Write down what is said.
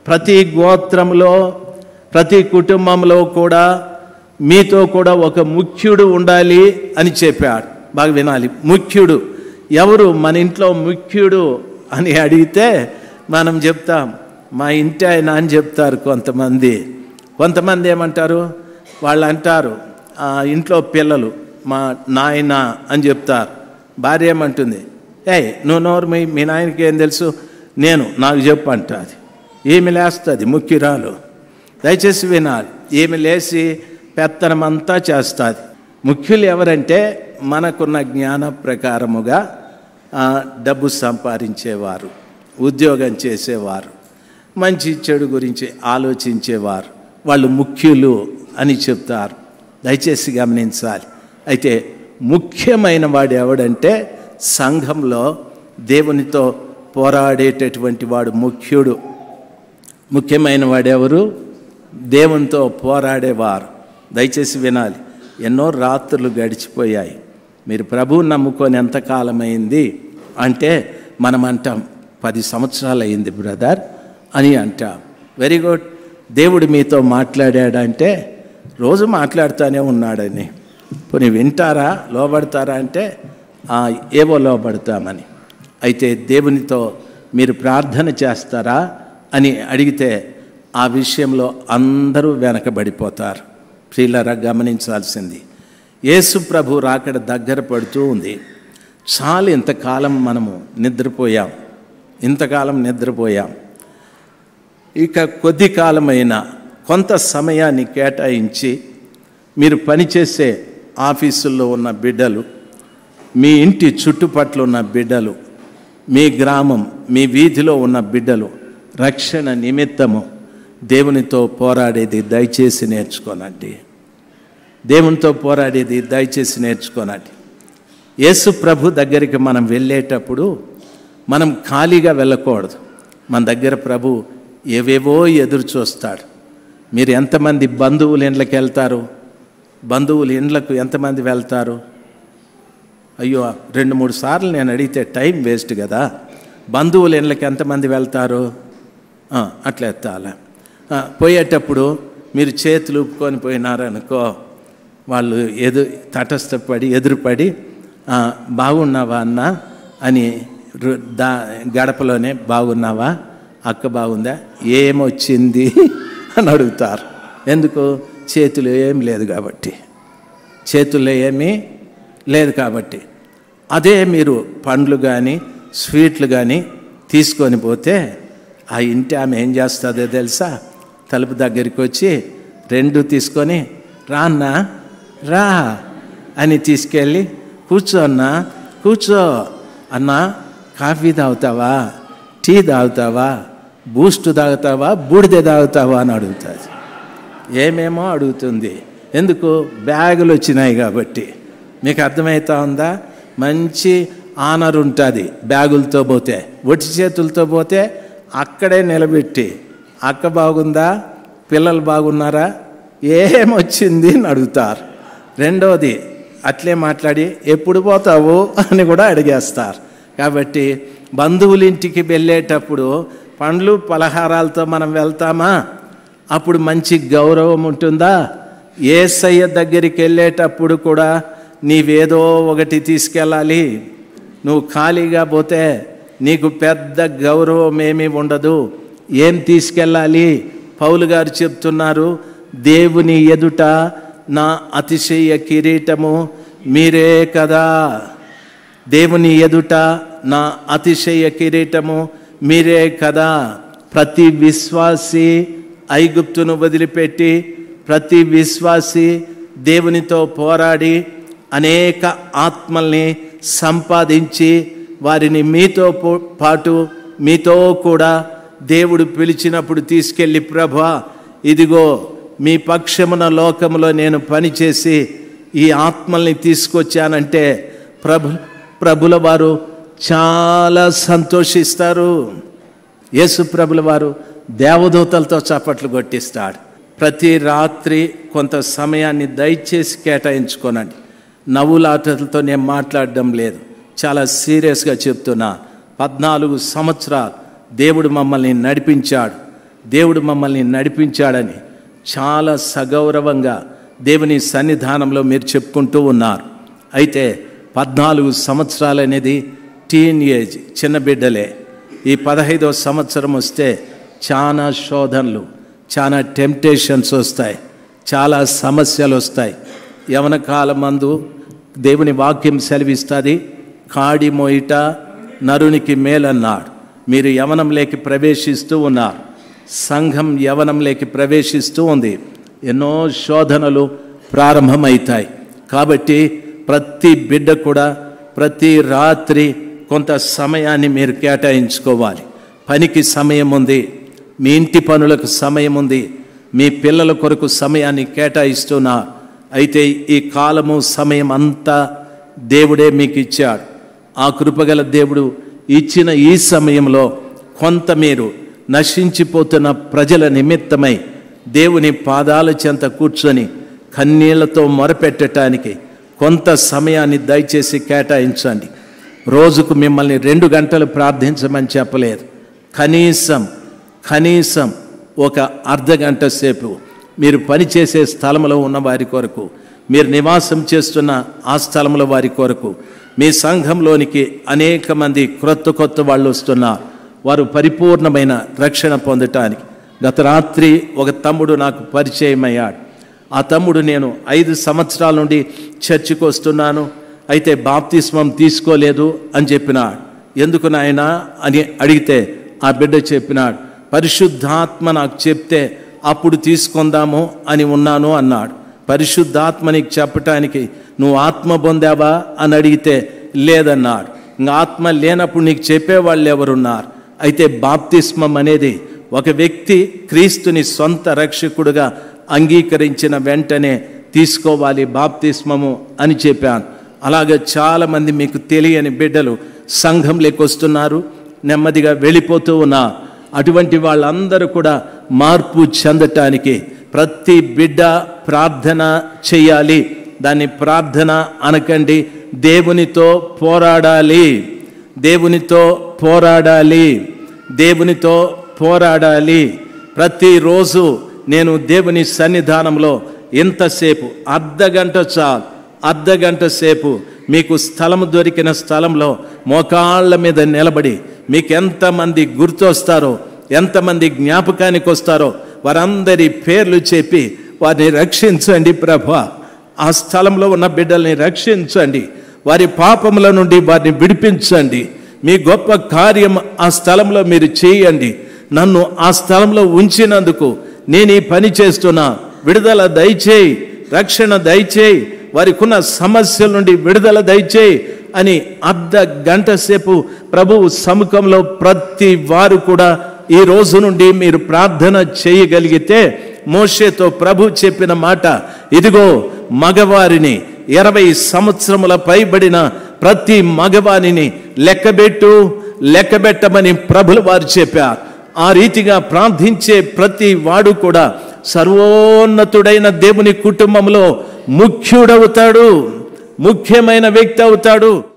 ప్రతి గోత్రంలో ప్రతి కుటుంబంలో కూడా మీతో కూడా ఒక ముఖ్యుడు ఉండాలి అని చెప్పాడు బాగా వినాలి ముఖ్యుడు ఎవరు మన ఇంట్లో ముఖ్యుడు అని అడిగితే మనం చెప్తాం మా ఇంటి ఆయన అని చెప్తారు కొంతమంది కొంతమంది ఏమంటారు వాళ్ళు అంటారు "ఆ, ఇంట్లో పిల్లలు మా నాయన అని చెప్తారు భార్య ఏమంటుంది ఏయ్ నువ్వు నోరు మీ మీ నాయనకి ఏం తెలుసు నేను నాకు చెప్పు అంటుంది ఏమి లేస్తుంది ముఖ్యురాలు దయచేసి వినాలి ఏమి లేచి పెత్తనమంతా చేస్తుంది ముఖ్యులు ఎవరంటే మనకున్న జ్ఞాన ప్రకారముగా ఆ, డబ్బు సంపాదించేవారు ఉద్యోగం చేసేవారు మంచి చెడు గురించి ఆలోచించేవారు వాళ్ళు ముఖ్యులు అని చెప్తారు దయచేసి గమనించాలి అయితే ముఖ్యమైన వాడు ఎవడంటే సంఘంలో దేవునితో పోరాడేటటువంటి వాడు ముఖ్యుడు ముఖ్యమైన వాడెవరు దేవునితో పోరాడేవారు దయచేసి వినాలి ఎన్నో రాత్రులు గడిచిపోయాయి మీరు ప్రభువుని నమ్ముకొని ఎంతకాలమైంది అంటే మనం అంటాం పది సంవత్సరాలు అయింది బ్రదర్ అని అంటాం వెరీ గుడ్ దేవుడు మీతో మాట్లాడాడంటే రోజు మాట్లాడుతూనే ఉన్నాడని పోనీ వింటారా లోబడతారా అంటే "ఆ, ఏవో లోబడతామని అయితే దేవునితో మీరు ప్రార్థన చేస్తారా అని అడిగితే ఆ విషయంలో అందరూ వెనకబడిపోతారు ప్రియులరా గమనించాల్సింది యేసు ప్రభు రాకడ దగ్గర పడుతూ ఉంది చాలు ఇంతకాలం మనము నిద్రపోయాం ఇంతకాలం నిద్రపోయాం ఇక కొద్ది కాలమైన కొంత సమయాన్ని కేటాయించి మీరు పనిచేసే ఆఫీసుల్లో ఉన్న బిడ్డలు మీ ఇంటి చుట్టుపట్ల ఉన్న బిడ్డలు మీ గ్రామం మీ వీధిలో ఉన్న బిడ్డలు రక్షణ నిమిత్తము దేవునితో పోరాడేది దయచేసి నేర్చుకోనండి దేవునితో పోరాడేది దయచేసి నేర్చుకోనండి యేసు ప్రభు దగ్గరికి మనం వెళ్ళేటప్పుడు మనం ఖాళీగా వెళ్ళకూడదు మన దగ్గర ప్రభు ఏవేవో ఎదురు చూస్తాడు మీరు ఎంతమంది బంధువుల ఇండ్లకి వెళ్తారు బంధువుల ఇండ్లకు ఎంతమంది వెళ్తారు అయ్యో రెండు మూడు సార్లు నేను అడిగితే టైం వేస్ట్ కదా బంధువుల ఇళ్ళకి ఎంతమంది వెళ్తారు ఆ, అట్లా ఎత్తాల ఆ, పోయేటప్పుడు మీరు చేతులు ఊపుకొని పోయినారనుకో వాళ్ళు ఎదు తటస్థపడి ఎదురుపడి "ఆ, బాగున్నావా అన్న అని రు- దా గడపలోనే బాగున్నావా అక్క బాగుందా ఏమొచ్చింది అని అడుగుతారు ఎందుకు చేతులు ఏం లేదు కాబట్టి చేతుల్లో ఏమీ లేదు కాబట్టి అదే మీరు పండ్లు కానీ స్వీట్లు కానీ తీసుకొని పోతే ఆ ఇంటి ఆమె ఏం చేస్తుందో తెలుసా తలుపు దగ్గరికి వచ్చి రెండు తీసుకొని రా అన్నా రా అని తీసుకెళ్ళి కూర్చో అన్నా కూర్చో అన్నా కాఫీ తాగుతావా టీ తాగుతావా బూస్ట్ తాగుతావా బూడిద తాగుతావా అని అడుగుతుంది ఏమేమో అడుగుతుంది ఎందుకు బ్యాగులు వచ్చినాయి కాబట్టి మీకు అర్థమవుతా ఉందా మంచి ఆనర్ ఉంటుంది బ్యాగులతో పోతే ఒట్టి చేతులతో పోతే అక్కడే నిలబెట్టి అక్క బాగుందా పిల్లలు బాగున్నారా ఏమొచ్చింది అని అడుగుతారు రెండోది అట్లే మాట్లాడి ఎప్పుడు పోతావు అని కూడా అడిగేస్తారు కాబట్టి బంధువుల ఇంటికి వెళ్ళేటప్పుడు పండ్లు పలహారాలతో మనం వెళ్తామా అప్పుడు మంచి గౌరవం ఉంటుందా ఏసయ్య దగ్గరికి వెళ్ళేటప్పుడు కూడా నీవేదో ఒకటి తీసుకెళ్ళాలి నువ్వు ఖాళీగా పోతే నీకు పెద్ద గౌరవం ఏమీ ఉండదు ఏం తీసుకెళ్ళాలి పౌలు గారు చెప్తున్నారు దేవుని ఎదుట నా అతిశయ కిరీటము మీరే కదా దేవుని ఎదుట నా అతిశయ కిరీటము మీరే కదా ప్రతి విశ్వాసి ఐగుప్తును వదిలిపెట్టి ప్రతి విశ్వాసి దేవునితో పోరాడి అనేక ఆత్మల్ని సంపాదించి వారిని మీతో పో- పాటు మీతో కూడా దేవుడు పిలిచినప్పుడు తీసుకెళ్ళి ప్రభా ఇదిగో మీ పక్షమున లోకములో నేను పనిచేసి ఈ ఆత్మల్ని తీసుకొచ్చానంటే ప్రభు ప్రభుల వారు చాలా సంతోషిస్తారు యేసు ప్రభుల వారు దేవదూతలతో చప్పట్లు కొట్టిస్తాడు ప్రతి రాత్రి కొంత సమయాన్ని దయచేసి కేటాయించుకోనండి నవ్వులాటలతో నేను మాట్లాడడం లేదు చాలా సీరియస్గా చెప్తున్నా పద్నాలుగు సంవత్సరాలు దేవుడు మమ్మల్ని నడిపించాడు దేవుడు మమ్మల్ని నడిపించాడని చాలా సగౌరవంగా దేవుని సన్నిధానంలో మీరు చెప్పుకుంటూ ఉన్నారు అయితే పద్నాలుగు సంవత్సరాలు అనేది టీన్ ఏజ్ చిన్న బిడ్డలే ఈ పదహైదవ సంవత్సరం వస్తే చాలా శోధనలు చాలా టెంప్టేషన్స్ వస్తాయి చాలా సమస్యలు వస్తాయి యవన కాలమందు దేవుని వాక్యం సెలవిస్తుంది కాడి మోయిట నరునికి మేలన్నాడు మీరు యవనంలోకి ప్రవేశిస్తూ ఉన్నారు సంఘం యవనంలోకి ప్రవేశిస్తూ ఉంది ఎన్నో శోధనలు ప్రారంభమవుతాయి కాబట్టి ప్రతి బిడ్డ కూడా ప్రతి రాత్రి కొంత సమయాన్ని మీరు కేటాయించుకోవాలి పనికి సమయం ఉంది మీ ఇంటి పనులకు సమయం ఉంది మీ పిల్లల కొరకు సమయాన్ని కేటాయిస్తున్నా అయితే ఈ కాలము సమయం అంతా దేవుడే మీకు ఇచ్చాడు ఆ కృపగల దేవుడు ఇచ్చిన ఈ సమయంలో కొంత మీరు నశించిపోతున్న ప్రజల నిమిత్తమై దేవుని పాదాల చెంత కూర్చొని కన్నీళ్లతో మొరపెట్టడానికి కొంత సమయాన్ని దయచేసి కేటాయించండి రోజుకు మిమ్మల్ని రెండు గంటలు ప్రార్థించమని చెప్పలేదు కనీసం కనీసం ఒక అర్ధ గంట సేపు మీరు పనిచేసే స్థలంలో ఉన్న వారి కొరకు మీరు నివాసం చేస్తున్న ఆ స్థలంలో వారి కొరకు మీ సంఘంలోనికి అనేక మంది క్రొత్త కొత్త వాళ్ళు వస్తున్నారు వారు పరిపూర్ణమైన రక్షణ పొందటానికి గత రాత్రి ఒక తమ్ముడు నాకు పరిచయం అయ్యాడు ఆ తమ్ముడు నేను ఐదు సంవత్సరాల నుండి చర్చికి వస్తున్నాను అయితే బాప్తిస్మం తీసుకోలేదు అని చెప్పినాడు ఎందుకు నాయన అని అడిగితే ఆ బిడ్డ చెప్పినాడు పరిశుద్ధాత్మ నాకు చెప్తే అప్పుడు తీసుకుందాము అని ఉన్నాను అన్నాడు పరిశుద్ధాత్మ నీకు చెప్పటానికి నువ్వు ఆత్మ పొందావా అని అడిగితే లేదన్నాడు ఇంకా ఆత్మ లేనప్పుడు నీకు చెప్పేవాళ్ళు ఎవరున్నారు అయితే బాప్తిస్మం అనేది ఒక వ్యక్తి క్రీస్తుని సొంత రక్షకుడుగా అంగీకరించిన వెంటనే తీసుకోవాలి బాప్తిస్మము అని చెప్పాను అలాగే చాలామంది మీకు తెలియని బిడ్డలు సంఘంలోకి వస్తున్నారు నెమ్మదిగా వెళ్ళిపోతూ ఉన్నారు అటువంటి వాళ్ళందరూ కూడా మార్పు చెందటానికి ప్రతి బిడ్డ ప్రార్థన చేయాలి దాన్ని ప్రార్థన అనకండి దేవునితో పోరాడాలి దేవునితో పోరాడాలి దేవునితో పోరాడాలి ప్రతిరోజు నేను దేవుని సన్నిధానంలో ఎంతసేపు అర్ధ గంట చాలు అర్ధ గంట సేపు మీకు స్థలం దొరికిన స్థలంలో మోకాళ్ళ మీద నిలబడి మీకు ఎంతమంది గుర్తొస్తారో ఎంతమంది జ్ఞాపకానికి వస్తారో వారందరి పేర్లు చెప్పి వారిని రక్షించండి ప్రభా ఆ స్థలంలో ఉన్న బిడ్డల్ని రక్షించండి వారి పాపముల నుండి వారిని విడిపించండి మీ గొప్ప కార్యం ఆ స్థలంలో మీరు చేయండి నన్ను ఆ స్థలంలో ఉంచినందుకు నేను ఈ పని చేస్తున్నా విడుదల దయచేయి రక్షణ దయచేయి వారికి ఉన్న సమస్యల నుండి విడుదల దయచేయి అని అర్ధ గంట సేపు ప్రభువు సముఖంలో ప్రతి వారు కూడా ఈ రోజు నుండి మీరు ప్రార్థన చేయగలిగితే మోషేతో ప్రభు చెప్పిన మాట ఇదిగో మగవారిని ఇరవై సంవత్సరముల పైబడిన ప్రతి మగవారిని లెక్కబెట్టు లెక్కబెట్టమని ప్రభులు వారు చెప్పారు ఆ రీతిగా ప్రార్థించే ప్రతి వాడు కూడా సర్వోన్నతుడైన దేవుని కుటుంబంలో ముఖ్యుడవుతాడు ముఖ్యమైన వ్యక్తి అవుతాడు